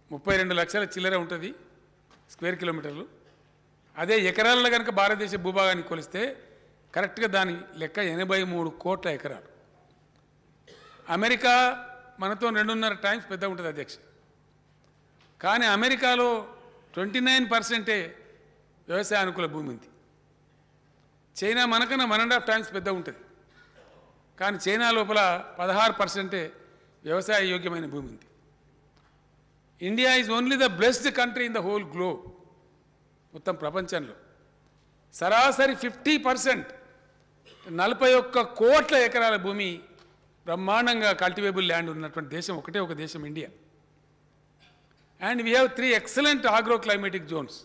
ముప్పై రెండు లక్షల చిల్లర ఉంటుంది స్క్వేర్ కిలోమీటర్లు అదే ఎకరాలలో కనుక భారతదేశ భూభాగాన్ని కొలిస్తే కరెక్ట్గా దాని లెక్క ఎనభై మూడు కోట్ల ఎకరాలు అమెరికా మనతో రెండున్నర టైమ్స్ పెద్ద ఉంటుంది అధ్యక్ష కానీ అమెరికాలో ట్వంటీ నైన్ పర్సెంటే వ్యవసాయ అనుకూల భూమి ఉంది చైనా మనకన్నా వన్ అండ్ హాఫ్ టైమ్స్ పెద్ద ఉంటుంది కానీ చైనా లోపల పదహారు పర్సెంటే వ్యవసాయ యోగ్యమైన భూమి ఉంది India is only the blessed country in the whole globe మొత్తం ప్రపంచంలో సరాసరి ఫిఫ్టీ పర్సెంట్ నలభై ఒక్క కోట్ల ఎకరాల భూమి బ్రహ్మాండంగా కల్టివేబుల్ ల్యాండ్ ఉన్నటువంటి దేశం ఒకటే ఒక దేశం India and we have three excellent agro climatic zones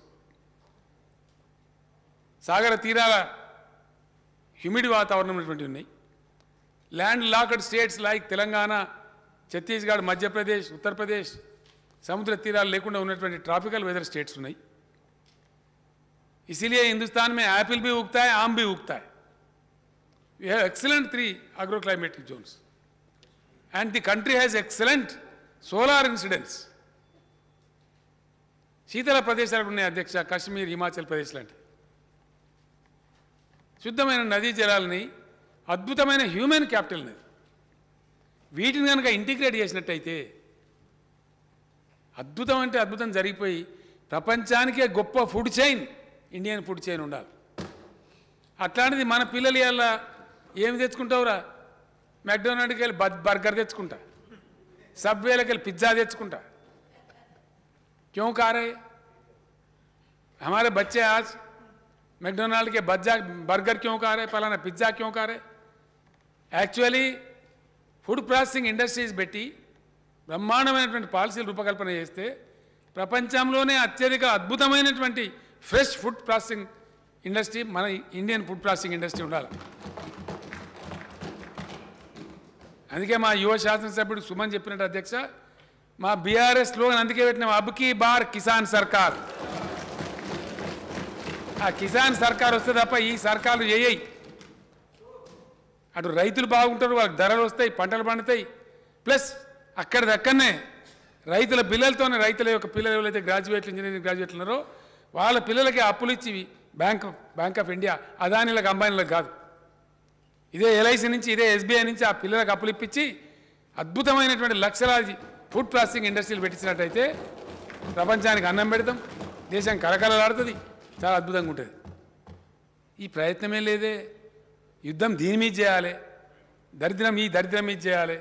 సాగర తీరాల హ్యూమిడ్ వాతావరణం ఉన్నటువంటి ఉన్నాయి landlocked states like Telangana Chhattisgarh Madhya Pradesh Uttar Pradesh సముద్ర తీరాలు లేకుండా ఉన్నటువంటి ట్రాపికల్ వెదర్ స్టేట్స్ ఉన్నాయి इसीलिए हिंदुस्तान में एप्पल भी उगता है आम भी उगता है we have excellent three agro climatic zones and the country has excellent solar incidence శీతల ప్రదేశాలు ఉన్నాయి అధ్యక్ష కాశ్మీర్ హిమాచల్ ప్రదేశ్ లాంటి శుద్ధమైన నదీ జలాలని అద్భుతమైన హ్యూమన్ క్యాపిటల్ నది వీటిని కనుక ఇంటిగ్రేట్ చేసినట్టయితే అద్భుతం అంటే అద్భుతం జరిగిపోయి ప్రపంచానికే గొప్ప food chain Indian food chain ఉండాలి అట్లాంటిది మన పిల్లలు ఇవాళ ఏమి తెచ్చుకుంటావురా మెక్డొనాల్డ్కి వెళ్ళి బ- బర్గర్ తెచ్చుకుంటా సబ్వేలకు వెళ్ళి పిజ్జా తెచ్చుకుంటా क्यों खा रहे हमारे बच्चे आज मैकडोनाल्ड के बज्जा बर्गर क्यों खा रहे फलाना पिज्ज़ा क्यों खा रहे యాక్చువల్లీ ఫుడ్ ప్రాసెసింగ్ ఇండస్ట్రీస్ పెట్టి బ్రహ్మాండమైనటువంటి పాలసీలు రూపకల్పన చేస్తే ప్రపంచంలోనే అత్యధిక అద్భుతమైనటువంటి ఫ్రెష్ ఫుడ్ ప్రాసెసింగ్ ఇండస్ట్రీ మన ఇండియన్ ఫుడ్ ప్రాసెసింగ్ ఇండస్ట్రీ ఉండాలి అందుకే మా యువ శాసనసభ్యుడు సుమన్ చెప్పినట్టు అధ్యక్ష మా బీఆర్ఎస్ లో అందుకే పెట్టినాం అబ్కి బార్ కిసాన్ సర్కార్ ఆ కిసాన్ సర్కార్ వస్తే తప్ప ఈ సర్కార్లు చేయయి అటు రైతులు బాగుంటారు వాళ్ళకి ధరలు వస్తాయి పంటలు పండుతాయి ప్లస్ అక్కడిదక్కడనే రైతుల పిల్లలతోనే రైతుల యొక్క పిల్లలు ఎవరైతే గ్రాడ్యుయేట్లు ఇంజనీరింగ్ గ్రాడ్యుయేట్లు ఉన్నారో వాళ్ళ పిల్లలకి అప్పులు ఇచ్చి బ్యాంక్ బ్యాంక్ ఆఫ్ ఇండియా అదానీలకు అంబానీలకు కాదు ఇదే ఎల్ఐసి నుంచి ఇదే ఎస్బీఐ నుంచి ఆ పిల్లలకు అప్పులు ఇప్పించి అద్భుతమైనటువంటి లక్షలాది ఫుడ్ ప్రాసెసింగ్ ఇండస్ట్రీలు పెట్టించినట్టయితే ప్రపంచానికి అన్నం పెడతాం దేశం కలకలలాడుతుంది చాలా అద్భుతంగా ఉంటుంది ఈ ప్రయత్నమే లేదే యుద్ధం దీని మీద చేయాలి దరిద్రం ఈ దరిద్రం మీద చేయాలి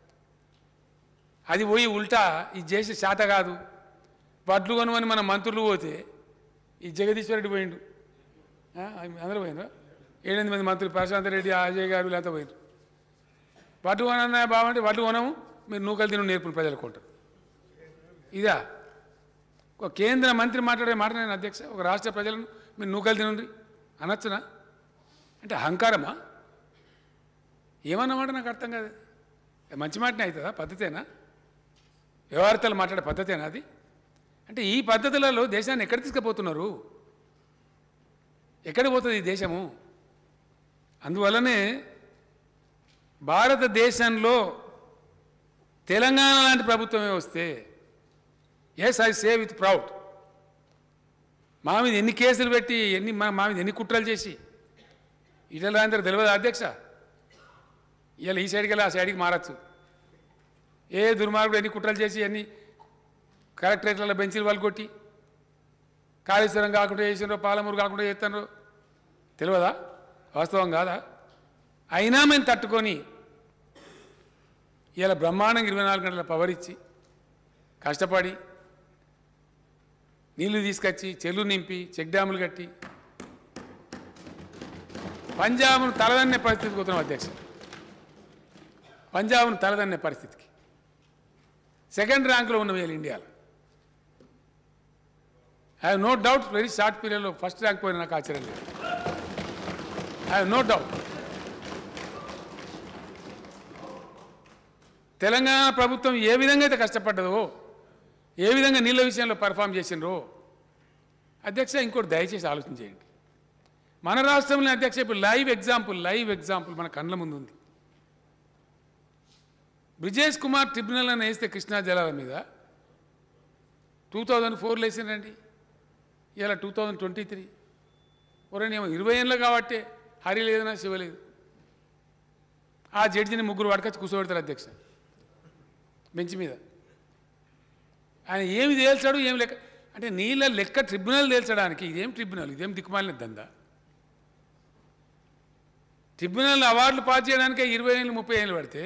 అది పోయి ఉల్టా ఇది చేసే శాత కాదు వడ్లు కొనుమని మన మంత్రులు పోతే ఈ జగదీశ్వరుడు పోయిండు ఆ, అందరూ పోయినరా ఏడెనిమిది మంది మంత్రులు ప్రశాంత్ రెడ్డి అజయ్ గారు లేకపోతే పోయినారు వడ్లు కొనన్నా బాగుంటే వడ్లు కొనము మీరు నూకలు తిను నేర్పుని ప్రజలు కొంటారు ఇదా ఒక కేంద్ర మంత్రి మాట్లాడే మాట నేను అధ్యక్ష ఒక రాష్ట్ర ప్రజలను మీరు నూకలు తినండి అనొచ్చునా అంటే అహంకారమా ఏమన్నమాట నాకు అర్థం కాదు అది మంచి మాటనే అవుతుందా పద్ధతేనా వ్యవహారతలు మాట్లాడే పద్ధతేనా అది అంటే ఈ పద్ధతులలో దేశాన్ని ఎక్కడ తీసుకుపోతున్నారు ఎక్కడ పోతుంది ఈ దేశము అందువల్లనే భారతదేశంలో తెలంగాణ లాంటి ప్రభుత్వమే వస్తే yes I say with proud మా మీద ఎన్ని కేసులు పెట్టి ఎన్ని మా మా మీద ఎన్ని కుట్రలు చేసి ఇటల రాందరూ తెలియదు అధ్యక్ష ఇవాళ ఈ సైడ్కి వెళ్ళి ఆ సైడ్కి మారచ్చు ఏ దుర్మార్గుడు ఎన్ని కుట్రలు చేసి ఎన్ని కలెక్టరేట్లలో బెంచీలు వాళ్ళు కొట్టి కాళేశ్వరం కాకుండా చేసినారో పాలమూరు కాకుండా చేస్తారో తెలియదా వాస్తవం కాదా అయినా మేము తట్టుకొని ఇలా బ్రహ్మాండంగా ఇరవై నాలుగు గంటల పవర్ ఇచ్చి కష్టపడి నీళ్లు తీసుకొచ్చి చెల్లు నింపి చెక్ డ్యాములు కట్టి పంజాబ్ను తలదన్నే పరిస్థితికి పోతున్నాం అధ్యక్ష పంజాబ్ను తలదన్నే పరిస్థితికి సెకండ్ ర్యాంక్లో ఉన్న వీళ్ళు ఇండియాలో I have no doubt very short పీరియడ్లో ఫస్ట్ ర్యాంక్ పోయిన నాకు ఆశ్చర్యం లేదు I have no doubt Telangana ప్రభుత్వం ఏ విధంగా అయితే కష్టపడ్డదో ఏ విధంగా నీళ్ళ విషయంలో పర్ఫామ్ చేసినరో అధ్యక్ష ఇంకోటి దయచేసి ఆలోచన చేయండి మన రాష్ట్రంలో అధ్యక్ష ఇప్పుడు లైవ్ ఎగ్జాంపుల్ లైవ్ ఎగ్జాంపుల్ మన కళ్ళ ముందు ఉంది బ్రిజేష్ కుమార్ ట్రిబ్యునల్ అని వేస్తే కృష్ణా జలాల మీద టూ థౌజండ్ ఫోర్లో వేసిండ్రండి ఇలా టూ థౌజండ్ ట్వంటీ త్రీ ఒరేనేమో ఇరవై ఏళ్ళు కాబట్టి హరి లేదన్నా శివ లేదు ఆ జడ్జిని ముగ్గురు పడకొచ్చి కూర్చోబెడతారు అధ్యక్ష బెంచ్ మీద ఆయన ఏమి తేల్చాడు ఏమి లెక్క అంటే నీళ్ళ లెక్క ట్రిబ్యునల్ తేల్చడానికి ఇదేం ట్రిబ్యునల్ ఇదేం దిక్కుమాలిన దందా ట్రిబ్యునల్ అవార్డులు పాస్ చేయడానికే ఇరవై ఏళ్ళు ముప్పై ఏళ్ళు పడితే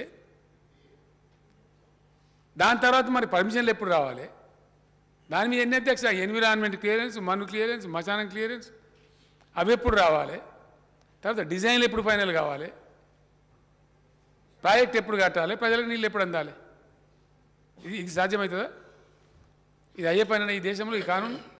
దాని తర్వాత మరి పర్మిషన్లు ఎప్పుడు రావాలి దాని మీద ఎన్ని అధ్యక్ష ఎన్విరాన్మెంట్ క్లియరెన్స్ మన్ను క్లియరెన్స్ మశానం క్లియరెన్స్ అవి ఎప్పుడు రావాలి తర్వాత డిజైన్లు ఎప్పుడు ఫైనల్ కావాలి ప్రాజెక్ట్ ఎప్పుడు కట్టాలి ప్రజలకు నీళ్ళు ఎప్పుడు అందాలి ఇది ఇది సాధ్యమవుతుందా ఇది అయ్యే పని ఈ దేశంలో ఈ కానూను